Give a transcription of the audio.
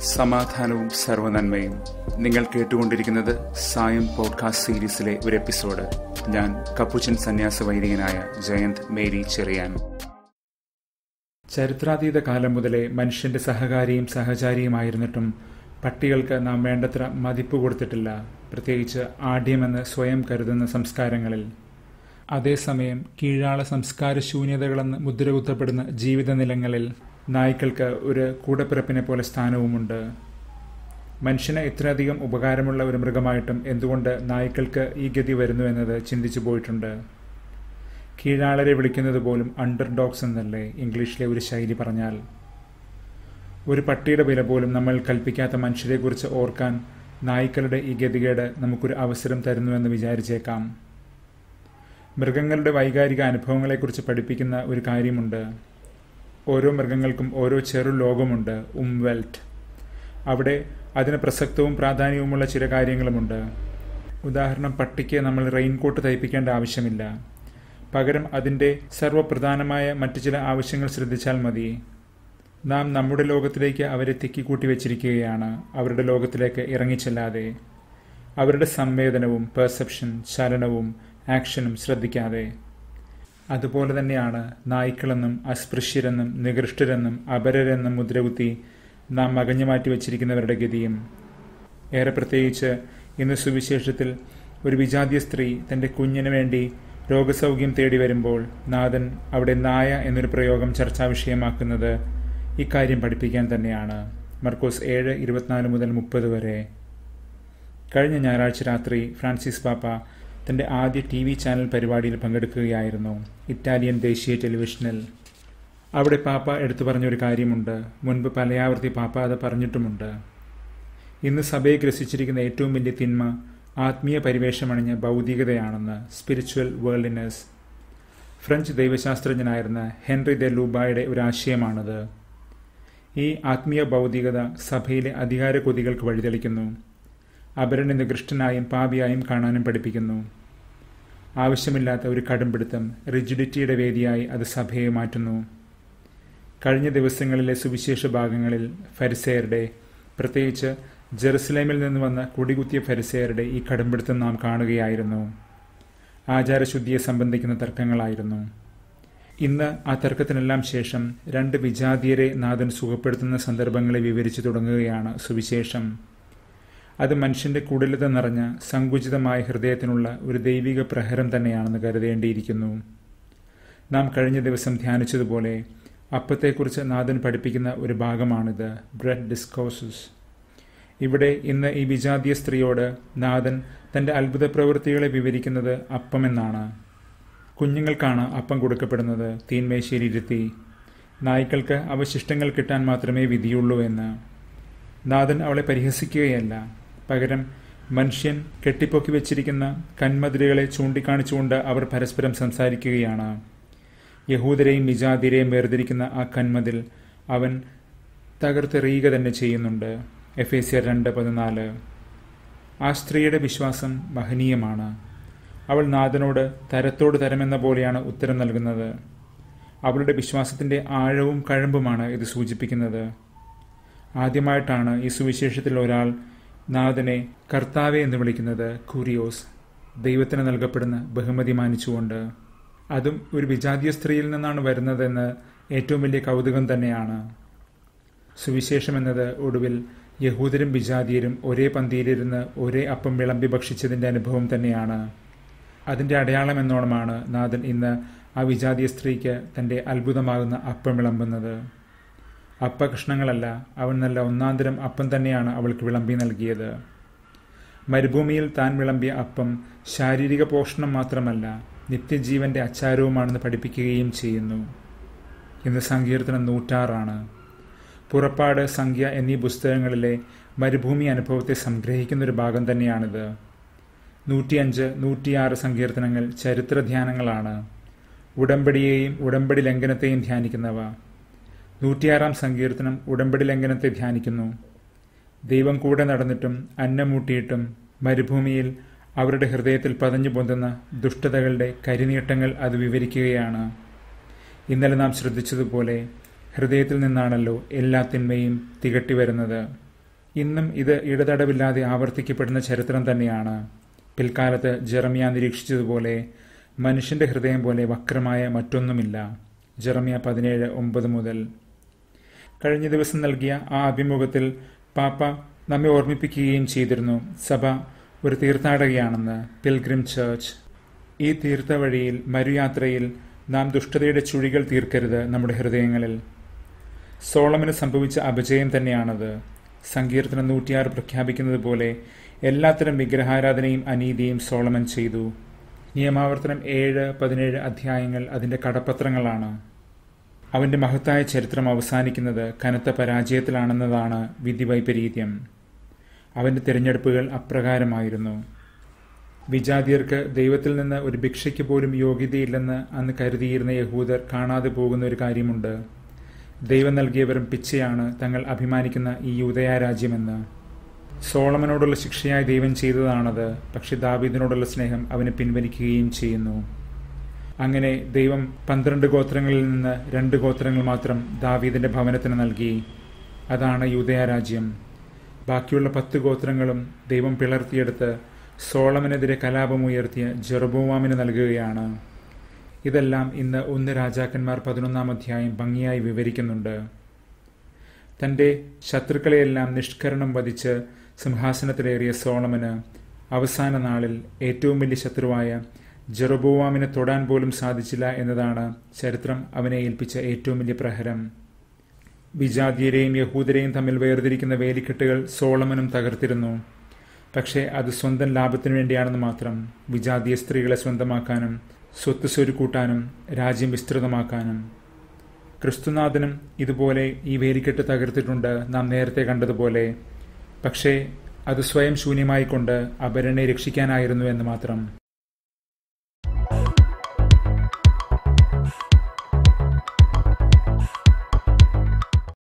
സമാധാനവും സർവനന്മയും നിങ്ങൾ കേട്ടുകൊണ്ടിരിക്കുന്നത് സായം പോഡ്കാസ്റ്റ് സീരീസിലെ ഒരു എപ്പിസോഡ് ഞാൻ കപ്പുച്ചൻ സന്യാസ വൈദികനായ ജയന്ത് മേരി ചെറിയാൻ ചരിത്രാതീത കാലം മുതലേ മനുഷ്യന്റെ സഹകാരിയും സഹചാരിയുമായിരുന്നിട്ടും പട്ടികൾക്ക് നാം വേണ്ടത്ര മതിപ്പ് കൊടുത്തിട്ടില്ല പ്രത്യേകിച്ച് ആഢ്യമെന്ന് സ്വയം കരുതുന്ന സംസ്കാരങ്ങളിൽ അതേസമയം കീഴാള സംസ്കാര ശൂന്യതകളെന്ന് മുദ്രകുത്തപ്പെടുന്ന ജീവിത നിലങ്ങളിൽ നായ്ക്കൾക്ക് ഒരു കൂടപ്പിറപ്പിനെ പോലെ സ്ഥാനവുമുണ്ട് മനുഷ്യന് ഇത്രയധികം ഉപകാരമുള്ള ഒരു മൃഗമായിട്ടും എന്തുകൊണ്ട് നായ്ക്കൾക്ക് ഈ ഗതി വരുന്നു എന്നത് ചിന്തിച്ചു പോയിട്ടുണ്ട് കീഴാളരെ വിളിക്കുന്നത് പോലും അണ്ടർ ഡോഗ്സ് എന്നല്ലേ ഇംഗ്ലീഷിലെ ഒരു ശൈലി പറഞ്ഞാൽ ഒരു പട്ടിയുടെ വില പോലും നമ്മൾ കൽപ്പിക്കാത്ത മനുഷ്യരെക്കുറിച്ച് ഓർക്കാൻ നായ്ക്കളുടെ ഈ ഗതികേട് നമുക്കൊരു അവസരം തരുന്നുവെന്ന് വിചാരിച്ചേക്കാം മൃഗങ്ങളുടെ വൈകാരിക അനുഭവങ്ങളെക്കുറിച്ച് പഠിപ്പിക്കുന്ന ഒരു കാര്യമുണ്ട് ഓരോ മൃഗങ്ങൾക്കും ഓരോ ചെറു ലോകമുണ്ട് ഉംവെൽറ്റ് അവിടെ അതിന് പ്രസക്തവും പ്രാധാന്യവുമുള്ള ചില കാര്യങ്ങളുമുണ്ട് ഉദാഹരണം പട്ടിക്ക് നമ്മൾ റെയിൻകോട്ട് തയ്പ്പിക്കേണ്ട ആവശ്യമില്ല പകരം അതിൻ്റെ സർവ്വപ്രധാനമായ മറ്റു ചില ആവശ്യങ്ങൾ ശ്രദ്ധിച്ചാൽ മതി നാം നമ്മുടെ ലോകത്തിലേക്ക് അവരെ തിക്കിക്കൂട്ടി വെച്ചിരിക്കുകയാണ് അവരുടെ ലോകത്തിലേക്ക് ഇറങ്ങിച്ചെല്ലാതെ അവരുടെ സംവേദനവും പെർസെപ്ഷൻ ചലനവും ആക്ഷനും ശ്രദ്ധിക്കാതെ അതുപോലെ തന്നെയാണ് നായ്ക്കളെന്നും അസ്പൃശ്യരെന്നും നികൃഷ്ടരെന്നും അപരരെന്നും മുദ്രകുത്തി നാം മകഞ്ഞു മാറ്റി വച്ചിരിക്കുന്നവരുടെ ഗതിയും ഏറെ പ്രത്യേകിച്ച് ഇന്ന് സുവിശേഷത്തിൽ ഒരു വിജാതീയ സ്ത്രീ തൻ്റെ കുഞ്ഞിന് വേണ്ടി രോഗസൗഖ്യം തേടി വരുമ്പോൾ നാഥൻ അവിടെ നായ എന്നൊരു പ്രയോഗം ചർച്ചാ വിഷയമാക്കുന്നത് ഇക്കാര്യം പഠിപ്പിക്കാൻ തന്നെയാണ് മർക്കോസ് ഏഴ് ഇരുപത്തിനാല് മുതൽ മുപ്പത് വരെ കഴിഞ്ഞ ഞായറാഴ്ച രാത്രി ഫ്രാൻസിസ് പാപ്പ തന്റെ ആദ്യ ടി വി ചാനൽ പരിപാടിയിൽ പങ്കെടുക്കുകയായിരുന്നു ഇറ്റാലിയൻ ദേശീയ ടെലിവിഷനിൽ അവിടെ പാപ്പ എടുത്തു പറഞ്ഞൊരു കാര്യമുണ്ട് മുൻപ് പലയാവർത്തി പാപ്പ അത് പറഞ്ഞിട്ടുമുണ്ട് ഇന്ന് സഭയെ ഗ്രസിച്ചിരിക്കുന്ന ഏറ്റവും വലിയ തിന്മ ആത്മീയ പരിവേഷമണിഞ്ഞ ഭൗതികതയാണെന്ന് സ്പിരിച്വൽ വേൾഡിനെസ് ഫ്രഞ്ച് ദൈവശാസ്ത്രജ്ഞനായിരുന്ന ഹെൻറി ദെ ലൂബായുടെ ഒരു ആശയമാണത് ഈ ആത്മീയ ഭൗതികത സഭയിലെ അധികാര കൊതികൾക്ക് വഴിതെളിക്കുന്നു അപരനെ നികൃഷ്ടനായും പാപിയായും കാണാനും പഠിപ്പിക്കുന്നു ആവശ്യമില്ലാത്ത ഒരു കടുംപിടുത്തം റിജിഡിറ്റിയുടെ വേദിയായി അത് സഭയെ മാറ്റുന്നു കഴിഞ്ഞ ദിവസങ്ങളിലെ സുവിശേഷ ഭാഗങ്ങളിൽ ഫരിസേയരുടെ പ്രത്യേകിച്ച് ജെറുസലേമിൽ നിന്ന് വന്ന കുടികുത്തിയ ഫരിസേയരുടെ ഈ കടുംപിടുത്തം നാം കാണുകയായിരുന്നു ആചാരശുദ്ധിയെ സംബന്ധിക്കുന്ന തർക്കങ്ങളായിരുന്നു ഇന്ന് ആ തർക്കത്തിനെല്ലാം ശേഷം രണ്ട് വിജാതീയരെ നാഥൻ സുഖപ്പെടുത്തുന്ന സന്ദർഭങ്ങളെ വിവരിച്ചു തുടങ്ങുകയാണ് സുവിശേഷം അത് മനുഷ്യന്റെ കുടിലത നിറഞ്ഞ സങ്കുചിതമായ ഹൃദയത്തിനുള്ള ഒരു ദൈവിക പ്രഹരം തന്നെയാണെന്ന് കരുതേണ്ടിയിരിക്കുന്നു നാം കഴിഞ്ഞ ദിവസം ധ്യാനിച്ചതുപോലെ അപ്പത്തെക്കുറിച്ച് നാഥൻ പഠിപ്പിക്കുന്ന ഒരു ഭാഗമാണിത് ബ്രെഡ് ഡിസ്കോസസ് ഇവിടെ ഇന്ന് ഈ വിജാതീയ സ്ത്രീയോട് നാഥൻ തന്റെ അത്ഭുത പ്രവൃത്തികളെ വിവരിക്കുന്നത് അപ്പമെന്നാണ് കുഞ്ഞുങ്ങൾക്കാണ് അപ്പം കൊടുക്കപ്പെടുന്നത് തീന്മേശയിലിരുത്തി നായ്ക്കൾക്ക് അവശിഷ്ടങ്ങൾ കിട്ടാൻ മാത്രമേ വിധിയുള്ളൂ എന്ന് നാഥൻ അവളെ പരിഹസിക്കുകയല്ല പകരം മനുഷ്യൻ കെട്ടിപ്പൊക്കി വെച്ചിരിക്കുന്ന കന്മതിലുകളെ ചൂണ്ടിക്കാണിച്ചുകൊണ്ട് അവർ പരസ്പരം സംസാരിക്കുകയാണ് യഹൂദരെയും വിജാതിരെയും വേർതിരിക്കുന്ന ആ കന്മതിൽ അവൻ തകർത്തെറിയുക തന്നെ ചെയ്യുന്നുണ്ട് എഫ് എ സി രണ്ട് പതിനാല് ആ സ്ത്രീയുടെ വിശ്വാസം മഹനീയമാണ് അവൾ നാഥനോട് തരത്തോട് തരമെന്ന പോലെയാണ് ഉത്തരം നൽകുന്നത് അവളുടെ വിശ്വാസത്തിന്റെ ആഴവും കഴമ്പുമാണ് ഇത് സൂചിപ്പിക്കുന്നത് ആദ്യമായിട്ടാണ് ഈ സുവിശേഷത്തിൽ ഒരാൾ നാഥനെ കർത്താവെ എന്ന് വിളിക്കുന്നത് കുരിയോസ് ദൈവത്തിന് നൽകപ്പെടുന്ന ബഹുമതി മാനിച്ചുകൊണ്ട് അതും ഒരു വിജാതീയ സ്ത്രീയിൽ നിന്നാണ് വരുന്നതെന്ന് ഏറ്റവും വലിയ കൗതുകം തന്നെയാണ് സുവിശേഷം എന്നത് ഒടുവിൽ യഹൂദരും വിജാതീയരും ഒരേ പന്തിയിലിരുന്ന് ഒരേ അപ്പം വിളമ്പി ഭക്ഷിച്ചതിന്റെ അനുഭവം തന്നെയാണ് അതിന്റെ അടയാളം എന്നോണമാണ് നാഥൻ ഇന്ന് ആ വിജാതീയ സ്ത്രീക്ക് തന്റെ അത്ഭുതമാകുന്ന അപ്പം വിളമ്പുന്നത് അപ്പകഷ്ണങ്ങളല്ല അവൻ നല്ല ഒന്നാന്തരം അപ്പം തന്നെയാണ് അവൾക്ക് വിളമ്പി നൽകിയത് മരുഭൂമിയിൽ താൻ വിളമ്പിയ അപ്പം ശാരീരിക പോഷണം മാത്രമല്ല നിത്യജീവന്റെ അച്ചാരവുമാണെന്ന് പഠിപ്പിക്കുകയും ചെയ്യുന്നു ഇന്ന് സങ്കീർത്തനം നൂറ്റാറാണ് പുറപ്പാട് സംഖ്യ എന്നീ പുസ്തകങ്ങളിലെ മരുഭൂമി അനുഭവത്തെ സംഗ്രഹിക്കുന്ന ഒരു ഭാഗം തന്നെയാണിത് നൂറ്റിയഞ്ച് നൂറ്റിയാറ് സങ്കീർത്തനങ്ങൾ ചരിത്ര ധ്യാനങ്ങളാണ് ഉടമ്പടിയെയും ഉടമ്പടി ലംഘനത്തെയും ധ്യാനിക്കുന്നവ നൂറ്റിയാറാം സങ്കീർത്തനം ഉടമ്പടി ലംഘനത്തെ ധ്യാനിക്കുന്നു ദൈവം കൂടെ നടന്നിട്ടും അന്നമൂട്ടിയിട്ടും മരുഭൂമിയിൽ അവരുടെ ഹൃദയത്തിൽ പതഞ്ഞു പൊന്തുന്ന ദുഷ്ടതകളുടെ കരിനീട്ടങ്ങൾ അത് വിവരിക്കുകയാണ് ഇന്നലെ നാം ശ്രദ്ധിച്ചതുപോലെ ഹൃദയത്തിൽ നിന്നാണല്ലോ എല്ലാ തിന്മയും തികട്ടി വരുന്നത് ഇന്നും ഇത് ഇടതടവില്ലാതെ ആവർത്തിക്കപ്പെടുന്ന ചരിത്രം തന്നെയാണ് പിൽക്കാലത്ത് ജെറമിയ നിരീക്ഷിച്ചതുപോലെ മനുഷ്യന്റെ ഹൃദയം പോലെ വക്രമായ മറ്റൊന്നുമില്ല ജെറമിയ പതിനേഴ് ഒമ്പത് മുതൽ കഴിഞ്ഞ ദിവസം നൽകിയ ആ അഭിമുഖത്തിൽ പാപ്പ നമ്മെ ഓർമ്മിപ്പിക്കുകയും ചെയ്തിരുന്നു സഭ ഒരു തീർത്ഥാടകയാണെന്ന് പിൽഗ്രിം ചേർച്ച് ഈ തീർത്ഥവഴിയിൽ മരുയാത്രയിൽ നാം ദുഷ്ടതയുടെ ചുഴികൾ തീർക്കരുത് നമ്മുടെ ഹൃദയങ്ങളിൽ സോളമന് സംഭവിച്ച അപജയം തന്നെയാണത് സങ്കീർത്തനം നൂറ്റിയാറ് പ്രഖ്യാപിക്കുന്നത് പോലെ എല്ലാത്തരം വിഗ്രഹാരാധനയും അനീതിയും സോളമൻ ചെയ്തു നിയമാവർത്തനം ഏഴ് പതിനേഴ് അധ്യായങ്ങൾ അതിന്റെ കടപ്പത്രങ്ങളാണ് അവന്റെ മഹത്തായ ചരിത്രം അവസാനിക്കുന്നത് കനത്ത പരാജയത്തിലാണെന്നതാണ് വിധിവൈപരീത്യം അവന്റെ തിരഞ്ഞെടുപ്പുകൾ അപ്രകാരമായിരുന്നു വിജാതിയർക്ക് ദൈവത്തിൽ നിന്ന് ഒരു ഭിക്ഷയ്ക്ക് പോലും യോഗ്യതയില്ലെന്ന് അന്ന് കരുതിയിരുന്ന യഹൂദർ കാണാതെ പോകുന്ന ഒരു കാര്യമുണ്ട് ദൈവം നൽകിയ വെറും പിച്ചയാണ് തങ്ങൾ അഭിമാനിക്കുന്ന ഈ യൂതയാരാജ്യമെന്ന് സോളമനോടുള്ള ശിക്ഷയായി ദൈവം ചെയ്തതാണത് പക്ഷെ ദാവീദിനോടുള്ള സ്നേഹം അവന് പിൻവലിക്കുകയും ചെയ്യുന്നു അങ്ങനെ ദൈവം പന്ത്രണ്ട് ഗോത്രങ്ങളിൽ നിന്ന് രണ്ട് ഗോത്രങ്ങൾ മാത്രം ദാവീദിന്റെ ഭവനത്തിന് നൽകി അതാണ് യൂതയാരാജ്യം ബാക്കിയുള്ള പത്ത് ഗോത്രങ്ങളും ദൈവം പിളർത്തിയെടുത്ത് സോളമനെതിരെ കലാപമുയർത്തിയ ജെറബോവാമിന് നൽകുകയാണ് ഇതെല്ലാം ഇന്ന് ഒന്ന് രാജാക്കന്മാർ പതിനൊന്നാം അധ്യായം ഭംഗിയായി വിവരിക്കുന്നുണ്ട് തന്റെ ശത്രുക്കളെയെല്ലാം നിഷ്കരണം വധിച്ച് സിംഹാസനത്തിലേറിയ സോളമന് അവസാന നാളിൽ ഏറ്റവും വലിയ ശത്രുവായ ജെറബോവാമിനെ തൊടാൻ പോലും സാധിച്ചില്ല എന്നതാണ് ചരിത്രം അവനെ ഏൽപ്പിച്ച ഏറ്റവും വലിയ പ്രഹരം വിജാതിയരെയും യഹൂദരെയും തമ്മിൽ വേർതിരിക്കുന്ന വേലിക്കെട്ടുകൾ സോളമനും തകർത്തിരുന്നു പക്ഷേ അത് സ്വന്തം ലാഭത്തിനു വേണ്ടിയാണെന്ന് മാത്രം വിജാതീയ സ്ത്രീകളെ സ്വന്തമാക്കാനും സ്വത്ത് സ്വരുക്കൂട്ടാനും രാജ്യം വിസ്തൃതമാക്കാനും ക്രിസ്തുനാഥനും ഇതുപോലെ ഈ വേലിക്കെട്ട് തകർത്തിട്ടുണ്ട് നാം നേരത്തെ കണ്ടതുപോലെ പക്ഷേ അത് സ്വയം ശൂന്യമായിക്കൊണ്ട് അപരനെ രക്ഷിക്കാനായിരുന്നു എന്ന് മാത്രം